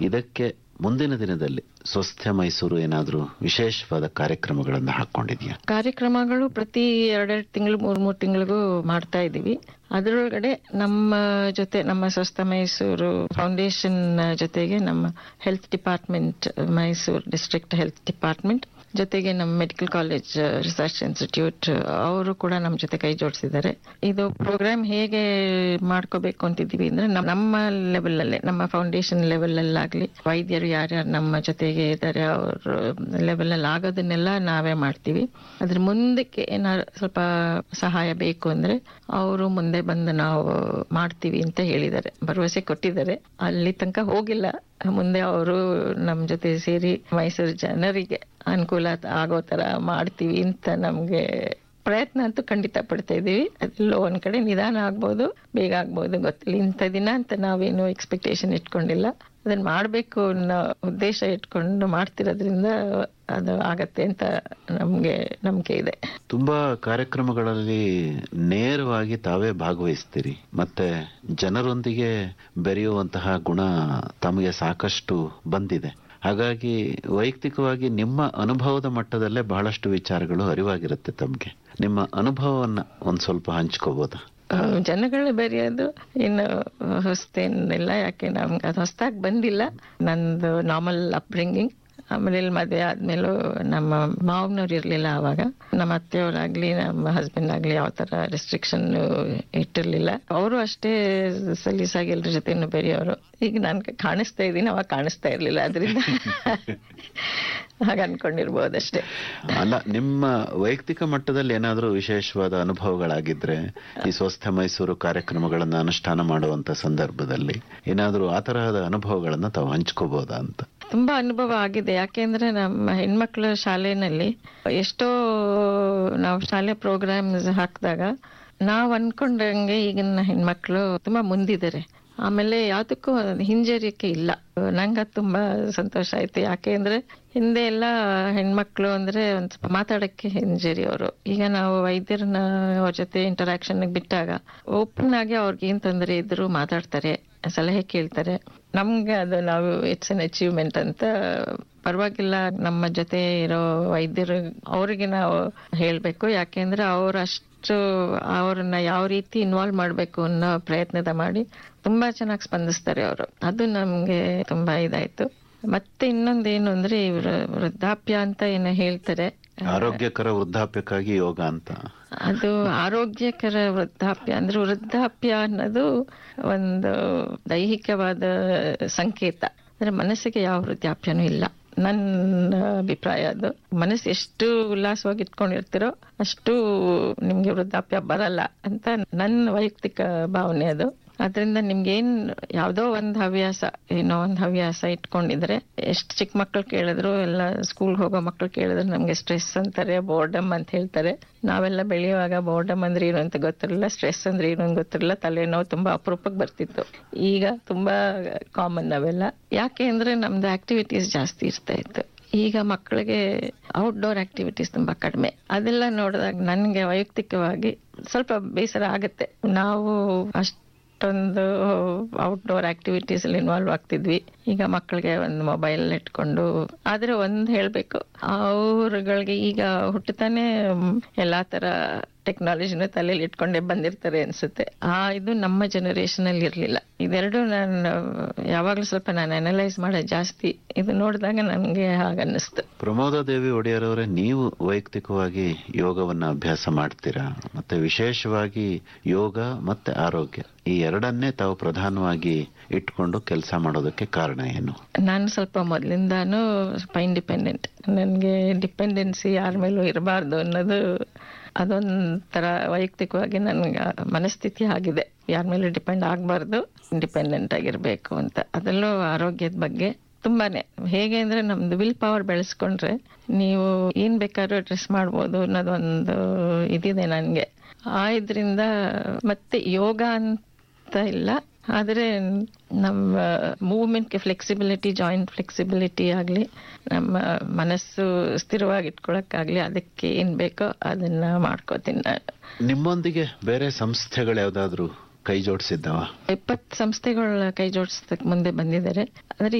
ಇದಕ್ಕೆ ಮುಂದಿನ ದಿನದಲ್ಲಿ ಸ್ವಸ್ಥ ಮೈಸೂರು ಏನಾದರೂ ವಿಶೇಷವಾದ ಕಾರ್ಯಕ್ರಮಗಳನ್ನು ಹಾಕೊಂಡಿದ್ಯಾ ಕಾರ್ಯಕ್ರಮಗಳು ಪ್ರತಿ ಎರಡೆರಡು ತಿಂಗಳು ಮೂರ್ ಮೂರ್ ತಿಂಗಳಿಗೂ ಮಾಡ್ತಾ ಇದೀವಿ ಅದರೊಳಗಡೆ ನಮ್ಮ ಜೊತೆ ನಮ್ಮ ಸ್ವಸ್ಥ ಮೈಸೂರು ಫೌಂಡೇಶನ್ ಜೊತೆಗೆ ನಮ್ಮ health department Mysuru district health department ಜೊತೆಗೆ ನಮ್ಮ ಮೆಡಿಕಲ್ ಕಾಲೇಜ್ ರಿಸರ್ಚ್ ಇನ್ಸ್ಟಿಟ್ಯೂಟ್ ಅವರು ಕೂಡ ನಮ್ಮ ಜೊತೆ ಕೈ ಜೋಡಿಸಿದ್ದಾರೆ ಇದು ಪ್ರೋಗ್ರಾಮ್ ಹೇಗೆ ಮಾಡ್ಕೋಬೇಕು ಅಂತಿದ್ದೀವಿ ಅಂದ್ರೆ ನಮ್- ನಮ್ಮ ಲೆವೆಲ್ ಅಲ್ಲೇ ನಮ್ಮ ಫೌಂಡೇಶನ್ ಲೆವೆಲ್ ಅಲ್ಲಾಗ್ಲಿ ವೈದ್ಯರು ಯಾರ್ಯಾರು ನಮ್ಮ ಜೊತೆಗೆ ಇದ್ದಾರೆ ಅವ್ರ ಲೆವೆಲ್ ಅಲ್ಲಿ ಆಗೋದನ್ನೆಲ್ಲ ನಾವೇ ಮಾಡ್ತೀವಿ ಅದ್ರ ಮುಂದಕ್ಕೆ ಏನಾದ್ರು ಸ್ವಲ್ಪ ಸಹಾಯ ಬೇಕು ಅಂದ್ರೆ ಅವರು ಮುಂದೆ ಬಂದು ನಾವು ಮಾಡ್ತೀವಿ ಅಂತ ಹೇಳಿದ್ದಾರೆ ಭರವಸೆ ಕೊಟ್ಟಿದ್ದಾರೆ ಅಲ್ಲಿ ತನಕ ಹೋಗಿಲ್ಲ ಮುಂದೆ ಅವರು ನಮ್ಮ ಜೊತೆ ಸೇರಿ ಮೈಸೂರು ಜನರಿಗೆ ಅನುಕೂಲ ಆಗೋ ತರ ಮಾಡ್ತೀವಿ ಅಂತ ನಮ್ಗೆ ಪ್ರಯತ್ನ ಅಂತೂ ಖಂಡಿತ ಪಡ್ತಾ ಇದೀವಿ ಅದೆಲ್ಲೋ ಒಂದ್ ಕಡೆ ನಿಧಾನ ಆಗ್ಬೋದು ಬೇಗ ಆಗ್ಬೋದು ಗೊತ್ತಿಲ್ಲ ಇಂಥ ದಿನ ಅಂತ ನಾವೇನು ಎಕ್ಸ್ಪೆಕ್ಟೇಷನ್ ಇಟ್ಕೊಂಡಿಲ್ಲ ಅದನ್ನ ಮಾಡ್ಬೇಕು ಅನ್ನೋ ಉದ್ದೇಶ ಇಟ್ಕೊಂಡು ಮಾಡ್ತಿರೋದ್ರಿಂದ ಅದು ಆಗತ್ತೆ ಅಂತ ನಮ್ಗೆ ನಂಬಿಕೆ ಇದೆ ತುಂಬಾ ಕಾರ್ಯಕ್ರಮಗಳಲ್ಲಿ ನೇರವಾಗಿ ತಾವೇ ಭಾಗವಹಿಸ್ತೀರಿ ಮತ್ತೆ ಜನರೊಂದಿಗೆ ಬೆರೆಯುವಂತಹ ಗುಣ ತಮಗೆ ಸಾಕಷ್ಟು ಬಂದಿದೆ ಹಾಗಾಗಿ ವೈಯಕ್ತಿಕವಾಗಿ ನಿಮ್ಮ ಅನುಭವದ ಮಟ್ಟದಲ್ಲೇ ಬಹಳಷ್ಟು ವಿಚಾರಗಳು ಅರಿವಾಗಿರುತ್ತೆ ತಮಗೆ ನಿಮ್ಮ ಅನುಭವವನ್ನ ಒಂದ್ ಸ್ವಲ್ಪ ಹಂಚ್ಕೋಬೋದಾ ಆ, ಜನಗಳು ಬೆರೆಯೋದು ಇನ್ನು ಹೊಸ್ತೇನಿಲ್ಲ ಯಾಕೆ ನಮ್ಗೆ ಅದು ಹೊಸ್ದಾಗಿ ಬಂದಿಲ್ಲ ನಂದು ನಾರ್ಮಲ್ ಅಪ್ಬ್ರಿಂಗಿಂಗ್ ಆಮೇಲೆ ಇಲ್ಲಿ ಮದುವೆ ಆದ್ಮೇಲೂ ನಮ್ಮ ಮಾವನವ್ರು ಇರ್ಲಿಲ್ಲ ಅವಾಗ ನಮ್ಮ ಅತ್ತೆಯವರಾಗ್ಲಿ ನಮ್ಮ ಹಸ್ಬೆಂಡ್ ಆಗ್ಲಿ ಯಾವ ತರ ರೆಸ್ಟ್ರಿಕ್ಷನ್ ಇಟ್ಟಿರ್ಲಿಲ್ಲ ಅವರು ಅಷ್ಟೇ ಸಲೀಸಾಗಿ ಎಲ್ರ ಜೊತೆನೂ ಬೆರೆಯೋರು ಈಗ ನಾನು ಕಾಣಿಸ್ತಾ ಇದ್ದೀನಿ ಅವಾಗ ಕಾಣಿಸ್ತಾ ಇರ್ಲಿಲ್ಲ ಅದರಿಂದ ಹಾಗ ಅನ್ಕೊಂಡಿರ್ಬೋದಷ್ಟೇ ಅಲ್ಲ ನಿಮ್ಮ ವೈಯಕ್ತಿಕ ಮಟ್ಟದಲ್ಲಿ ಏನಾದರೂ ವಿಶೇಷವಾದ ಅನುಭವಗಳಾಗಿದ್ರೆ ಈ ಸ್ವಸ್ಥ ಮೈಸೂರು ಕಾರ್ಯಕ್ರಮಗಳನ್ನ ಅನುಷ್ಠಾನ ಮಾಡುವಂತ ಸಂದರ್ಭದಲ್ಲಿ ಏನಾದರೂ ಆ ತರಹದ ಅನುಭವಗಳನ್ನ ತಾವು ಹಂಚ್ಕೋಬಹುದಾ ಅಂತ ತುಂಬಾ ಅನುಭವ ಆಗಿದೆ ಯಾಕೆಂದ್ರೆ ನಮ್ಮ ಹೆಣ್ಮಕ್ಳ ಶಾಲೆನಲ್ಲಿ ಎಷ್ಟೋ ನಾವು ಶಾಲೆ ಪ್ರೋಗ್ರಾಮ್ಸ್ ಹಾಕಿದಾಗ ನಾವ್ ಅನ್ಕೊಂಡಂಗೆ ಈಗಿನ ಹೆಣ್ಮಕ್ಳು ತುಂಬಾ ಮುಂದಿದ್ದಾರೆ ಆಮೇಲೆ ಯಾವ್ದಕ್ಕೂ ಹಿಂಜರಿಕೆ ಇಲ್ಲ ನಂಗ ತುಂಬಾ ಸಂತೋಷ ಆಯ್ತು ಯಾಕೆ ಅಂದ್ರೆ ಹಿಂದೆ ಎಲ್ಲ ಹೆಣ್ಮಕ್ಳು ಅಂದ್ರೆ ಒಂದ್ ಸ್ವಲ್ಪ ಮಾತಾಡಕ್ಕೆ ಹಿಂಜರಿಯೋರು ಈಗ ನಾವು ವೈದ್ಯರನ್ನ ಅವ್ರ ಜೊತೆ ಇಂಟರಾಕ್ಷನ್ ಬಿಟ್ಟಾಗ ಓಪನ್ ಆಗಿ ಅವ್ರಿಗೆ ಏನ್ ತೊಂದರೆ ಇದ್ರು ಮಾತಾಡ್ತಾರೆ ಸಲಹೆ ಕೇಳ್ತಾರೆ ನಮ್ಗೆ ಅದು ನಾವು ಇಟ್ಸ್ ಅನ್ ಅಚೀವ್ಮೆಂಟ್ ಅಂತ ಪರವಾಗಿಲ್ಲ ನಮ್ಮ ಜೊತೆ ಇರೋ ವೈದ್ಯರು ಅವರಿಗೆ ನಾವು ಹೇಳ್ಬೇಕು ಯಾಕೆಂದ್ರೆ ಅವ್ರು ಅಷ್ಟು ಅವ್ರನ್ನ ಯಾವ ರೀತಿ ಇನ್ವಾಲ್ವ್ ಮಾಡ್ಬೇಕು ಅನ್ನೋ ಪ್ರಯತ್ನದ ಮಾಡಿ ತುಂಬಾ ಚೆನ್ನಾಗಿ ಸ್ಪಂದಿಸ್ತಾರೆ ಅವರು ಅದು ನಮ್ಗೆ ತುಂಬಾ ಇದಾಯ್ತು ಮತ್ತೆ ಇನ್ನೊಂದೇನು ಅಂದ್ರೆ ಇವ್ರ ವೃದ್ಧಾಪ್ಯ ಅಂತ ಏನೋ ಹೇಳ್ತಾರೆ ಆರೋಗ್ಯಕರ ವೃದ್ಧಾಪ್ಯಕ್ಕಾಗಿ ಯೋಗ ಅಂತ ಅದು ಆರೋಗ್ಯಕರ ವೃದ್ಧಾಪ್ಯ ಅಂದ್ರೆ ವೃದ್ಧಾಪ್ಯ ಅನ್ನೋದು ಒಂದು ದೈಹಿಕವಾದ ಸಂಕೇತ ಅಂದ್ರೆ ಮನಸ್ಸಿಗೆ ಯಾವ ವೃದ್ಧಾಪ್ಯನೂ ಇಲ್ಲ ನನ್ನ ಅಭಿಪ್ರಾಯ ಅದು ಮನಸ್ಸು ಎಷ್ಟು ಉಲ್ಲಾಸವಾಗಿ ಇಟ್ಕೊಂಡಿರ್ತೀರೋ ಅಷ್ಟು ನಿಮ್ಗೆ ವೃದ್ಧಾಪ್ಯ ಬರಲ್ಲ ಅಂತ ನನ್ನ ವೈಯಕ್ತಿಕ ಭಾವನೆ ಅದು ಅದರಿಂದ ನಿಮ್ಗೇನ್ ಯಾವ್ದೋ ಒಂದ್ ಹವ್ಯಾಸ ಏನೋ ಒಂದ್ ಹವ್ಯಾಸ ಇಟ್ಕೊಂಡಿದ್ರೆ ಎಷ್ಟ್ ಚಿಕ್ಕ ಮಕ್ಳು ಕೇಳಿದ್ರು ಎಲ್ಲ ಸ್ಕೂಲ್ ಹೋಗೋ ಮಕ್ಳು ಕೇಳಿದ್ರು ನಮ್ಗೆ ಸ್ಟ್ರೆಸ್ ಅಂತಾರೆ ಬೋರ್ಡಮ್ ಅಂತ ಹೇಳ್ತಾರೆ ನಾವೆಲ್ಲ ಬೆಳೆಯುವಾಗ ಬೋರ್ಡಮ್ ಅಂದ್ರೆ ಏನು ಅಂತ ಗೊತ್ತಿರಲಿಲ್ಲ ಸ್ಟ್ರೆಸ್ ಅಂದ್ರೆ ಏನು ಅಂತ ಗೊತ್ತಿರಲಿಲ್ಲ ತಲೆನೋವು ತುಂಬಾ ಅಪರೂಪಕ್ಕೆ ಬರ್ತಿತ್ತು ಈಗ ತುಂಬಾ ಕಾಮನ್ ಅವೆಲ್ಲ ಯಾಕೆ ಅಂದ್ರೆ ನಮ್ದು ಆಕ್ಟಿವಿಟೀಸ್ ಜಾಸ್ತಿ ಇರ್ತಾ ಇತ್ತು ಈಗ ಮಕ್ಕಳಿಗೆ ಔಟ್ಡೋರ್ ಆಕ್ಟಿವಿಟೀಸ್ ತುಂಬಾ ಕಡಿಮೆ ಅದೆಲ್ಲ ನೋಡಿದಾಗ ನನ್ಗೆ ವೈಯಕ್ತಿಕವಾಗಿ ಸ್ವಲ್ಪ ಬೇಸರ ಆಗುತ್ತೆ ನಾವು ಅಷ್ಟೊಂದು ಔಟ್ಡೋರ್ ಆಕ್ಟಿವಿಟೀಸ್ ಅಲ್ಲಿ ಇನ್ವಾಲ್ವ್ ಆಗ್ತಿದ್ವಿ ಈಗ ಮಕ್ಕಳಿಗೆ ಒಂದು ಮೊಬೈಲ್ ಇಟ್ಕೊಂಡು ಆದ್ರೆ ಒಂದ್ ಹೇಳ್ಬೇಕು ಅವ್ರಗಳಿಗೆ ಈಗ ಹುಟ್ಟುತ್ತಾನೆ ಎಲ್ಲಾ ತರ ಟೆಕ್ನಾಲಜಿನ ತಲೆಯಲ್ಲಿ ಇಟ್ಕೊಂಡೇ ಬಂದಿರ್ತಾರೆ ಅನ್ಸುತ್ತೆ ಆ ಇದು ನಮ್ಮ ಜನರೇಷನ್ ಅಲ್ಲಿ ಇರ್ಲಿಲ್ಲ ಇದೆರಡು ನಾನು ಯಾವಾಗ್ಲೂ ಸ್ವಲ್ಪ ನಾನು ಅನಲೈಸ್ ಮಾಡೋದು ಜಾಸ್ತಿ ಇದು ನೋಡಿದಾಗ ನನ್ಗೆ ಹಾಗನ್ನಿಸ್ತು ಪ್ರಮೋದ ದೇವಿ ಒಡೆಯರ್ ಅವರೇ ನೀವು ವೈಯಕ್ತಿಕವಾಗಿ ಯೋಗವನ್ನ ಅಭ್ಯಾಸ ಮಾಡ್ತೀರಾ ಮತ್ತೆ ವಿಶೇಷವಾಗಿ ಯೋಗ ಮತ್ತೆ ಆರೋಗ್ಯ ಈ ಎರಡನ್ನೇ ತಾವು ಪ್ರಧಾನವಾಗಿ ಇಟ್ಕೊಂಡು ಕೆಲಸ ಮಾಡೋದಕ್ಕೆ ಕಾರಣ ಏನು ನಾನು ಸ್ವಲ್ಪ ಮೊದಲಿಂದಾನು ಸ್ವಲ್ಪ ಇಂಡಿಪೆಂಡೆಂಟ್ ನನಗೆ ಡಿಪೆಂಡೆನ್ಸಿ ಯಾರ ಮೇಲೂ ಇರಬಾರ್ದು ಅನ್ನೋದು ಅದೊಂಥರ ವೈಯಕ್ತಿಕವಾಗಿ ನನ್ಗೆ ಮನಸ್ಥಿತಿ ಆಗಿದೆ ಯಾರ ಮೇಲೂ ಡಿಪೆಂಡ್ ಆಗಬಾರ್ದು ಇಂಡಿಪೆಂಡೆಂಟ್ ಆಗಿರ್ಬೇಕು ಅಂತ ಅದರಲ್ಲೂ ಆರೋಗ್ಯದ ಬಗ್ಗೆ ತುಂಬಾನೇ ಹೇಗೆ ಅಂದ್ರೆ ನಮ್ದು ವಿಲ್ ಪವರ್ ಬೆಳೆಸ್ಕೊಂಡ್ರೆ ನೀವು ಏನ್ ಬೇಕಾದ್ರೂ ಡ್ರೆಸ್ ಮಾಡ್ಬೋದು ಅನ್ನೋದೊಂದು ಇದಿದೆ ನನ್ಗೆ ಆ ಇದ್ರಿಂದ ಮತ್ತೆ ಯೋಗ ಅಂತ ಇಲ್ಲ ಆದ್ರೆ ನಮ್ಮ ಮೂವ್ಮೆಂಟ್ಗೆ ಫ್ಲೆಕ್ಸಿಬಿಲಿಟಿ ಜಾಯಿಂಟ್ ಫ್ಲೆಕ್ಸಿಬಿಲಿಟಿ ಆಗಲಿ ನಮ್ಮ ಮನಸ್ಸು ಸ್ಥಿರವಾಗಿ ಇಟ್ಕೊಳಕ್ಕಾಗ್ಲಿ ಅದಕ್ಕೆ ಏನ್ ಬೇಕೋ ಅದನ್ನ ಮಾಡ್ಕೋತೀನಿ ನಾನು ನಿಮ್ಮೊಂದಿಗೆ ಬೇರೆ ಸಂಸ್ಥೆಗಳು ಯಾವ್ದಾದ್ರು ಕೈ ಜೋಡಿಸಿದ್ದಾವ ಇಪ್ಪತ್ತು ಸಂಸ್ಥೆಗಳ ಕೈ ಜೋಡಿಸೋದಕ್ಕೆ ಮುಂದೆ ಬಂದಿದ್ದಾರೆ ಆದ್ರೆ